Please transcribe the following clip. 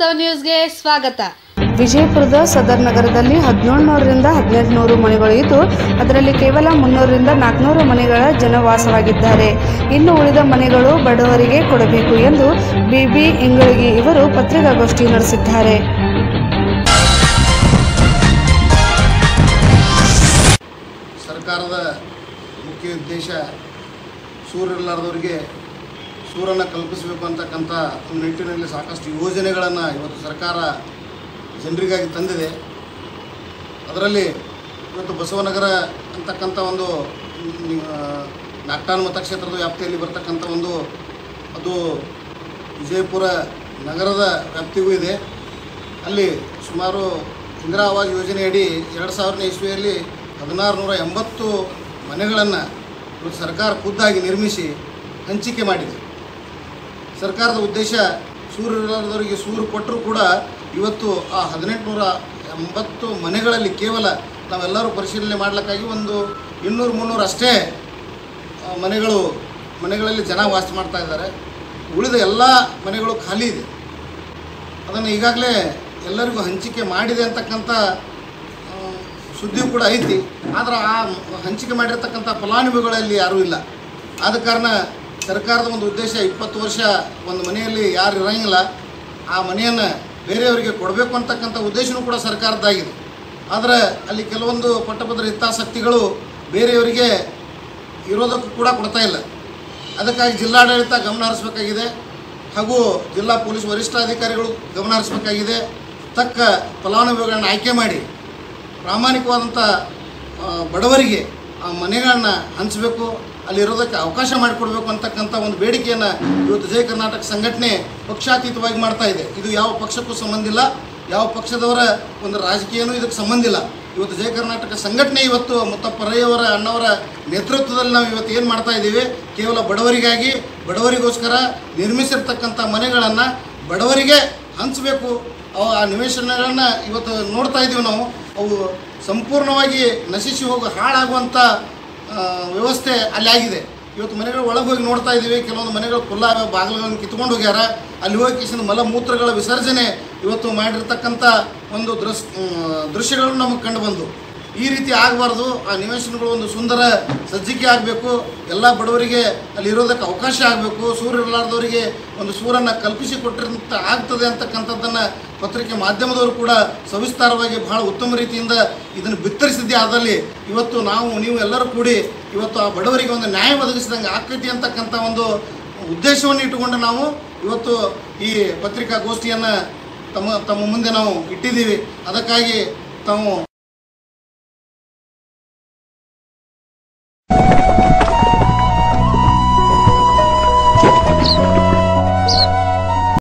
hello ನ್ಯೂಸ್ಗೆ ಸ್ವಾಗತ ವಿಜಯಪುರದ ಸದರ್ ನಗರದಲ್ಲಿ ಹದಿನೇಳುನೂರರಿಂದ ಹದಿನೆಂಟುನೂರು ಮನೆಗಳು ಇದ್ದು ಅದರಲ್ಲಿ ಕೇವಲ ಮುನ್ನೂರರಿಂದ ನಾಲ್ಕುನೂರು ಮನೆಗಳ ಜನವಾಸವಾಗಿದ್ದಾರೆ ಇನ್ನು ಉಳಿದ ಮನೆಗಳು ಬಡವರಿಗೆ ಕೊಡಬೇಕು ಎಂದು ಬಿಬಿ ಇಂಗಳಗಿ ಇವರು ಪತ್ರಿಕಾಗೋಷ್ಠಿ ನಡೆಸಿದ್ದಾರೆ ಸರ್ಕಾರದ ಮುಖ್ಯ ಉದ್ದೇಶ ಸೂರ್ಯರಿಲ್ಲಾರ್ದವರಿಗೆ ಸೂರನ್ನು ಕಲ್ಪಿಸಬೇಕು ಅಂತಕ್ಕಂಥ ಒಂದು ನಿಟ್ಟಿನಲ್ಲಿ ಸಾಕಷ್ಟು ಯೋಜನೆಗಳನ್ನು ಇವತ್ತು ಸರ್ಕಾರ ಜನರಿಗಾಗಿ ತಂದಿದೆ ಅದರಲ್ಲಿ ಇವತ್ತು ಬಸವನಗರ ಅಂತಕ್ಕಂಥ ಒಂದು ಮ್, ಆ, ನಾಗ್ಟಾನ್ ಮತಕ್ಷೇತ್ರದ ವ್ಯಾಪ್ತಿಯಲ್ಲಿ ಬರ್ತಕ್ಕಂಥ ಒಂದು ಅದು ವಿಜಯಪುರ ನಗರದ ವ್ಯಾಪ್ತಿಗೂ ಇದೆ ಅಲ್ಲಿ ಸುಮಾರು ಇಂದಿರಾ ಆವಾಸ್ ಯೋಜನೆಯಡಿ ಎರಡು ಸಾವಿರನೇ ಇಸ್ವಿಯಲ್ಲಿ ಹದಿನಾರು ನೂರ ಎಂಬತ್ತು ಮನೆಗಳನ್ನು ಇವತ್ತು ಸರ್ಕಾರ ಖುದ್ದಾಗಿ ನಿರ್ಮಿಸಿ ಹಂಚಿಕೆ ಮಾಡಿದೆ ಸರ್ಕಾರದ ಉದ್ದೇಶ ಸೂರ್ಯರಿಲ್ಲದವರಿಗೆ ಸೂರು ಕೊಟ್ಟರೂ ಕೂಡ ಇವತ್ತು ಆ ಹದಿನೆಂಟುನೂರ ಎಂಬತ್ತು ಮನೆಗಳಲ್ಲಿ ಕೇವಲ ನಾವೆಲ್ಲರೂ ಪರಿಶೀಲನೆ ಮಾಡಲಿಕ್ಕಾಗಿ ಒಂದು ಇನ್ನೂರು ಮುನ್ನೂರು ಅಷ್ಟೇ ಆ, ಮನೆಗಳು ಮನೆಗಳಲ್ಲಿ ಜನ ವಾಸ ಮಾಡ್ತಾ ಇದ್ದಾರೆ ಉಳಿದ ಎಲ್ಲ ಮನೆಗಳು ಖಾಲಿ ಇದೆ ಅದನ್ನು ಈಗಾಗಲೇ ಎಲ್ಲರಿಗೂ ಹಂಚಿಕೆ ಮಾಡಿದೆ ಅಂತಕ್ಕಂಥ ಆ, ಸುದ್ದಿಯೂ ಕೂಡ ಐತಿ ಆದರೆ ಆ ಹಂಚಿಕೆ ಮಾಡಿರ್ತಕ್ಕಂಥ ಫಲಾನುಭವಿಗಳಲ್ಲಿ ಯಾರೂ ಇಲ್ಲ ಆದ ಕಾರಣ ಸರ್ಕಾರದ ಒಂದು ಉದ್ದೇಶ ಇಪ್ಪತ್ತು ವರ್ಷ ಒಂದು ಮನೆಯಲ್ಲಿ ಯಾರು ಇರೋಂಗಿಲ್ಲ ಆ ಮನೆಯನ್ನು ಬೇರೆಯವರಿಗೆ ಕೊಡಬೇಕು ಅಂತಕ್ಕಂಥ ಉದ್ದೇಶವೂ ಕೂಡ ಸರ್ಕಾರದ್ದಾಗಿದೆ ಆದರೆ ಅಲ್ಲಿ ಕೆಲವೊಂದು ಪಟ್ಟಭದ್ರ ಹಿತಾಸಕ್ತಿಗಳು ಬೇರೆಯವರಿಗೆ ಇರೋದಕ್ಕೂ ಕೂಡ ಕೊಡ್ತಾ ಇಲ್ಲ ಅದಕ್ಕಾಗಿ ಜಿಲ್ಲಾಡಳಿತ ಗಮನ ಹರಿಸಬೇಕಾಗಿದೆ ಹಾಗೂ ಜಿಲ್ಲಾ ಪೊಲೀಸ್ ವರಿಷ್ಠಾಧಿಕಾರಿಗಳು ಗಮನ ಹರಿಸಬೇಕಾಗಿದೆ ತಕ್ಕ ಫಲಾನುಭವಿಗಳನ್ನು ಆಯ್ಕೆ ಮಾಡಿ ಪ್ರಾಮಾಣಿಕವಾದಂಥ ಆ, ಬಡವರಿಗೆ ಆ ಮನೆಗಳನ್ನು ಹಂಚಬೇಕು ಅಲ್ಲಿರೋದಕ್ಕೆ ಅವಕಾಶ ಮಾಡಿಕೊಡ್ಬೇಕು ಅಂತಕ್ಕಂಥ ಒಂದು ಬೇಡಿಕೆಯನ್ನು ಇವತ್ತು ಜಯ ಕರ್ನಾಟಕ ಸಂಘಟನೆ ಪಕ್ಷಾತೀತವಾಗಿ ಮಾಡ್ತಾ ಇದೆ ಇದು ಯಾವ ಪಕ್ಷಕ್ಕೂ ಸಂಬಂಧ ಇಲ್ಲ ಯಾವ ಪಕ್ಷದವರ ಒಂದು ರಾಜಕೀಯನೂ ಇದಕ್ಕೆ ಸಂಬಂಧ ಇಲ್ಲ ಇವತ್ತು ಜಯ ಕರ್ನಾಟಕ ಸಂಘಟನೆ ಇವತ್ತು ಮುತ್ತಪ್ಪ ರೈಯವರ ಅಣ್ಣವರ ನೇತೃತ್ವದಲ್ಲಿ ನಾವು ಇವತ್ತು ಏನು ಮಾಡ್ತಾ ಇದ್ದೀವಿ ಕೇವಲ ಬಡವರಿಗಾಗಿ ಬಡವರಿಗೋಸ್ಕರ ನಿರ್ಮಿಸಿರ್ತಕ್ಕಂಥ ಮನೆಗಳನ್ನು ಬಡವರಿಗೆ ಹಂಚಬೇಕು ಅವು ಆ ನಿವೇಶನಗಳನ್ನು ಇವತ್ತು ನೋಡ್ತಾ ಇದ್ದೀವಿ ನಾವು ಅವು ಸಂಪೂರ್ಣವಾಗಿ ನಶಿಸಿ ಹೋಗಿ ಹಾಳಾಗುವಂಥ ಆ, ವ್ಯವಸ್ಥೆ ಅಲ್ಲಿ ಆಗಿದೆ ಇವತ್ತು ಮನೆಗಳ ಒಳಗೆ ಹೋಗಿ ನೋಡ್ತಾ ಇದ್ದೀವಿ ಕೆಲವೊಂದು ಮನೆಗಳು ಖುಲ್ಲಾ ಬಾಗಿಲುಗಳನ್ನು ಕಿತ್ಕೊಂಡು ಹೋಗ್ಯಾರ ಅಲ್ಲಿ ಹೋಗಿ ಕಿಸಿನ ಮಲಮೂತ್ರಗಳ ವಿಸರ್ಜನೆ ಇವತ್ತು ಮಾಡಿರ್ತಕ್ಕಂಥ ಒಂದು ದೃಶ್ ದೃಶ್ಯಗಳು ನಮಗೆ ಕಂಡು ಬಂದು ಈ ರೀತಿ ಆಗಬಾರ್ದು ಆ ನಿವೇಶನಗಳು ಒಂದು ಸುಂದರ ಸಜ್ಜಿಕೆ ಆಗಬೇಕು ಎಲ್ಲ ಬಡವರಿಗೆ ಅಲ್ಲಿ ಇರೋದಕ್ಕೆ ಅವಕಾಶ ಆಗಬೇಕು ಸೂರ್ಯ ಇರಲಾರ್ದವರಿಗೆ ಒಂದು ಸೂರನ್ನು ಕಲ್ಪಿಸಿ ಕೊಟ್ಟಿರಂತ ಆಗ್ತದೆ ಅಂತಕ್ಕಂಥದ್ದನ್ನು ಪತ್ರಿಕೆ ಮಾಧ್ಯಮದವರು ಕೂಡ ಸವಿಸ್ತಾರವಾಗಿ ಬಹಳ ಉತ್ತಮ ರೀತಿಯಿಂದ ಇದನ್ನು ಬಿತ್ತರಿಸಿದ್ದೇ ಆದಲ್ಲಿ ಇವತ್ತು ನಾವು ನೀವು ಎಲ್ಲರೂ ಕೂಡಿ ಇವತ್ತು ಆ ಬಡವರಿಗೆ ಒಂದು ನ್ಯಾಯ ಒದಗಿಸಿದಂಗೆ ಆಕೈತಿ ಅಂತಕ್ಕಂಥ ಒಂದು ಉದ್ದೇಶವನ್ನು ಇಟ್ಟುಕೊಂಡು ನಾವು ಇವತ್ತು ಈ ಪತ್ರಿಕಾಗೋಷ್ಠಿಯನ್ನು ತಮ್ಮ ತಮ್ಮ ಮುಂದೆ ನಾವು ಇಟ್ಟಿದ್ದೀವಿ ಅದಕ್ಕಾಗಿ ತಾವು